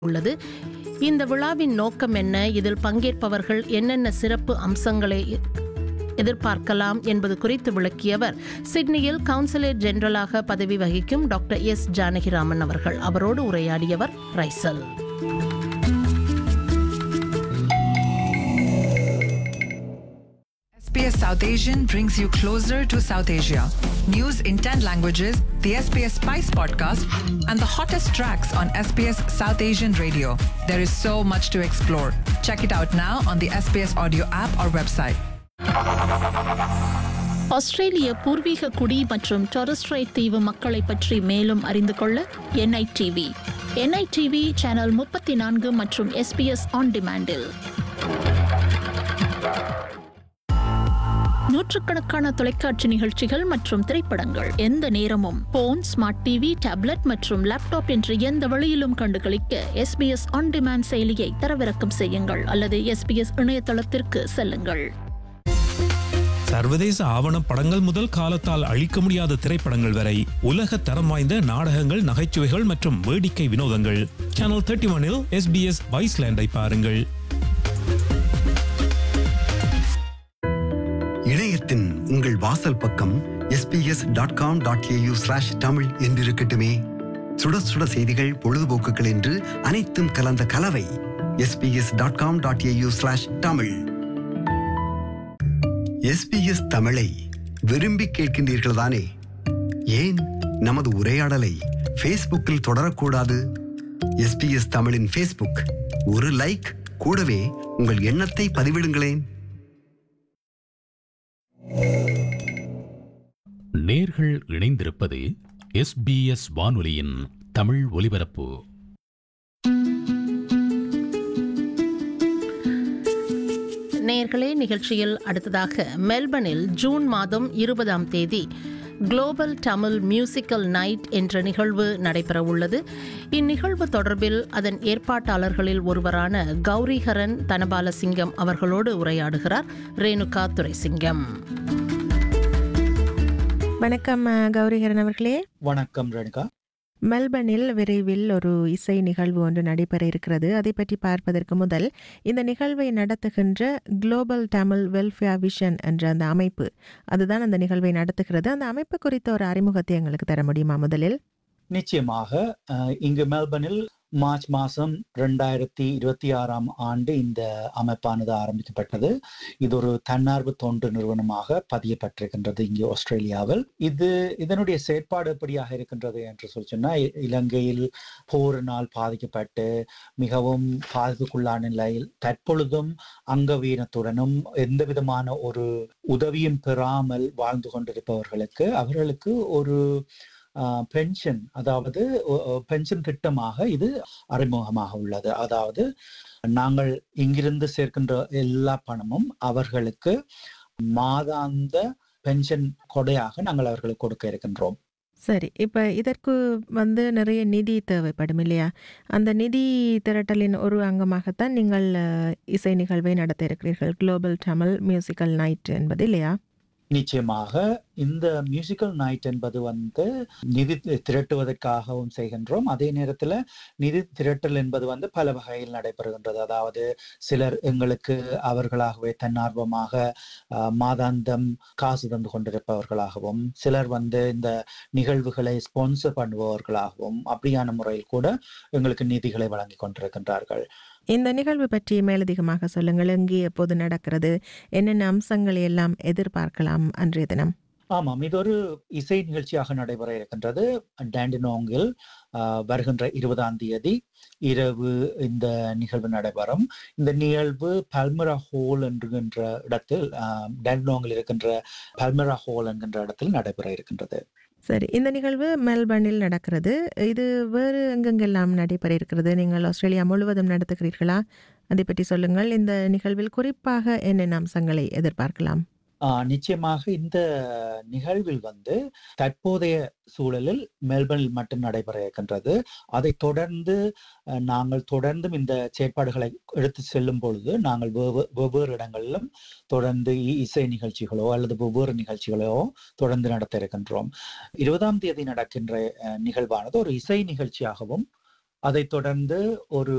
உள்ளது இந்த விழாவின் நோக்கம் என்ன இதில் பங்கேற்பவர்கள் என்னென்ன சிறப்பு அம்சங்களை எதிர்பார்க்கலாம் என்பது குறித்து விளக்கியவர் சிட்னியில் கவுன்சிலேட் ஜெனரலாக பதவி வகிக்கும் டாக்டர் எஸ் ஜானகிராமன் அவர்கள் அவரோடு உரையாடியவர் Raisal SBS South Asian brings you closer to South Asia. News in 10 languages, the SBS Spice podcast, and the hottest tracks on SBS South Asian radio. There is so much to explore. Check it out now on the SBS audio app or website. ஆஸ்திரேலிய பூர்வீக குடி மற்றும் Torres Strait தீவு மக்களை பற்றி மேலும் அறிந்து கொள்ள என்ஐடிவி என்ஐடிவி channel முப்பத்தி நான்கு மற்றும் எஸ்பிஎஸ் ஆன் டிமாண்டில் நூற்றுக்கணக்கான தொலைக்காட்சி நிகழ்ச்சிகள் மற்றும் திரைப்படங்கள் எந்த நேரமும் போன் ஸ்மார்ட் டிவி டேப்லெட் மற்றும் லேப்டாப் என்ற எந்த வழியிலும் கண்டுகளிக்க எஸ்பிஎஸ் ஆன் டிமாண்ட் செயலியை தரவிறக்கம் செய்யுங்கள் அல்லது எஸ்பிஎஸ் இணையதளத்திற்கு செல்லுங்கள் சர்வதேச ஆவணப் படங்கள் முதல் காலத்தால் அழிக்க முடியாத திரைப்படங்கள் வரை உலக தரம் வாய்ந்த நாடகங்கள் நகைச்சுவைகள் மற்றும் வேடிக்கை வினோதங்கள் சேனல் தேர்ட்டி ஒனில் எஸ்பிஎஸ் வைஸ்லேண்டை பாருங்கள் இணையத்தின் உங்கள் வாசல் பக்கம் SBS dot com dot AU slash Tamil என்றிருக்கட்டுமே சுட சுட செய்திகள் பொழுதுபோக்குகள் என்று அனைத்தும் கலந்த கலவை SBS dot com dot AU slash Tamil SBS தமிழை விரும்பி கேட்கின்றீர்கள் தானே ஏன் நமது உரையாடலை ஃபேஸ்புக்கில் தொடரக்கூடாது எஸ்பிஎஸ் தமிழின் ஃபேஸ்புக் ஒரு லைக் கூடவே உங்கள் எண்ணத்தை பதிவிடுங்களேன் நேர்கள் இணைந்திருப்பது எஸ்பிஎஸ் வானொலியின் தமிழ் ஒலிபரப்பு நேர்களே நிகழ்ச்சியில் அடுத்ததாக மெல்பர்னில் ஜூன் மாதம் இருபதாம் தேதி குளோபல் தமிழ் மியூசிக்கல் நைட் என்ற நிகழ்வு நடைபெறவுள்ளது இந்நிகழ்வு தொடர்பில் அதன் ஏற்பாட்டாளர்களில் ஒருவரான கௌரிஹரன் தனபாலசிங்கம் அவர்களோடு உரையாடுகிறார் ரேணுகா துரைசிங்கம் வணக்கம் அஹ், கௌரிகரன் அவர்களே வணக்கம் ரேணுகா மெல்பர்னில் விரைவில் ஒரு இசை நிகழ்வு ஒன்று நடைபெற இருக்கிறது அதை பற்றி பார்ப்பதற்கு முதல் இந்த நிகழ்வை நடத்துகின்ற குளோபல் தமிழ் வெல்ஃபேர் விஷன் என்ற அந்த அமைப்பு அதுதான் அந்த நிகழ்வை நடத்துகிறது அந்த அமைப்பு குறித்த ஒரு அறிமுகத்தை எங்களுக்கு தர முடியுமா முதலில் நிச்சயமாக அஹ், இங்கு மெல்பர்னில் மார்ச் மாதம் ரெண்டாயிரத்தி இருபத்தி ஆறாம் ஆண்டு இந்த அமைப்பானது ஆரம்பிக்கப்பட்டது இது ஒரு தன்னார்வ தொண்டு நிறுவனமாக பதியப்பட்டிருக்கின்றது இங்கே ஆஸ்திரேலியாவில் இது இதனுடைய செயற்பாடு எப்படியாக இருக்கின்றது என்று சொல்லி சொன்னா இ- இலங்கையில் போரினால் பாதிக்கப்பட்டு மிகவும் பாதிப்புக்குள்ளான நிலையில் தற்பொழுதும் அங்கவீனத்துடனும் எந்த விதமான ஒரு உதவியும் பெறாமல் வாழ்ந்து கொண்டிருப்பவர்களுக்கு அவர்களுக்கு ஒரு பென்ஷன் அதாவது பென்ஷன் திட்டமாக இது அறிமுகமாக உள்ளது அதாவது நாங்கள் இங்கிருந்து சேர்க்கின்ற எல்லா பணமும் அவர்களுக்கு மாதாந்த பென்ஷன் கொடையாக நாங்கள் அவர்களுக்கு கொடுக்க இருக்கின்றோம் சரி இப்போ இதற்கு வந்து நிறைய நிதி தேவைப்படும் இல்லையா அந்த நிதி திரட்டலின் ஒரு அங்கமாகத்தான் நீங்கள் அஹ், இசை நிகழ்வை நடத்த இருக்கிறீர்கள் குளோபல் தமிழ் மியூசிக்கல் நைட் என்பது இல்லையா நிச்சயமாக இந்த மியூசிக்கல் நைட் என்பது வந்து நிதி தி- திரட்டுவதற்காகவும் செய்கின்றோம் அதே நேரத்தில் நிதி திரட்டல் என்பது வந்து பல வகையில் நடைபெறுகின்றது அதாவது சிலர் எங்களுக்கு அவர்களாகவே தன்னார்வமாக ஆஹ், மாதாந்தம் காசு தந்து கொண்டிருப்பவர்களாகவும் சிலர் வந்து இந்த நிகழ்வுகளை ஸ்பான்சர் பண்ணுபவர்களாகவும் அப்படியான முறையில் கூட எங்களுக்கு நிதிகளை வழங்கி கொண்டிருக்கின்றார்கள் இந்த நிகழ்வு பற்றி மேலதிகமாக சொல்லுங்கள் எங்கே எப்போது நடக்கிறது என்னென்ன அம்சங்களை எல்லாம் எதிர்பார்க்கலாம் அன்றைய தினம் ஆமாம் இது ஒரு இசை நிகழ்ச்சியாக நடைபெற இருக்கின்றது டேண்டினோங்கில் ஆஹ், வருகின்ற இருபதாம் தேதி இரவு இந்த நிகழ்வு நடைபெறும் இந்த நிகழ்வு பல்மரா ஹோல் என்கின்ற இடத்தில் ஆஹ், டேண்டினோங்கில் இருக்கின்ற பல்மரா ஹோல் என்கின்ற இடத்தில் நடைபெற இருக்கின்றது சரி இந்த நிகழ்வு மெல்பர்னில் நடக்கிறது இது வேறு எங்கெங்கெல்லாம் நடைபெற இருக்கிறது நீங்கள் ஆஸ்திரேலியா முழுவதும் நடத்துகிறீர்களா அதை பற்றி சொல்லுங்கள் இந்த நிகழ்வில் குறிப்பாக என்னென்ன அம்சங்களை எதிர்பார்க்கலாம் ஆஹ் நிச்சயமாக இந்த நிகழ்வில் வந்து தற்போதைய சூழலில் மெல்பர்னில் மட்டும் நடைபெற இருக்கின்றது அதை தொடர்ந்து அஹ், நாங்கள் தொடர்ந்தும் இந்த செயற்பாடுகளை எடுத்து செல்லும் பொழுது நாங்கள் வெவ்வே- வெவ்வேறு இடங்களிலும் தொடர்ந்து இ- இசை நிகழ்ச்சிகளோ அல்லது வெவ்வேறு நிகழ்ச்சிகளோ தொடர்ந்து நடத்த இருக்கின்றோம் இருபதாம் தேதி நடக்கின்ற அஹ், நிகழ்வானது ஒரு இசை நிகழ்ச்சியாகவும் அதைத் தொடர்ந்து ஒரு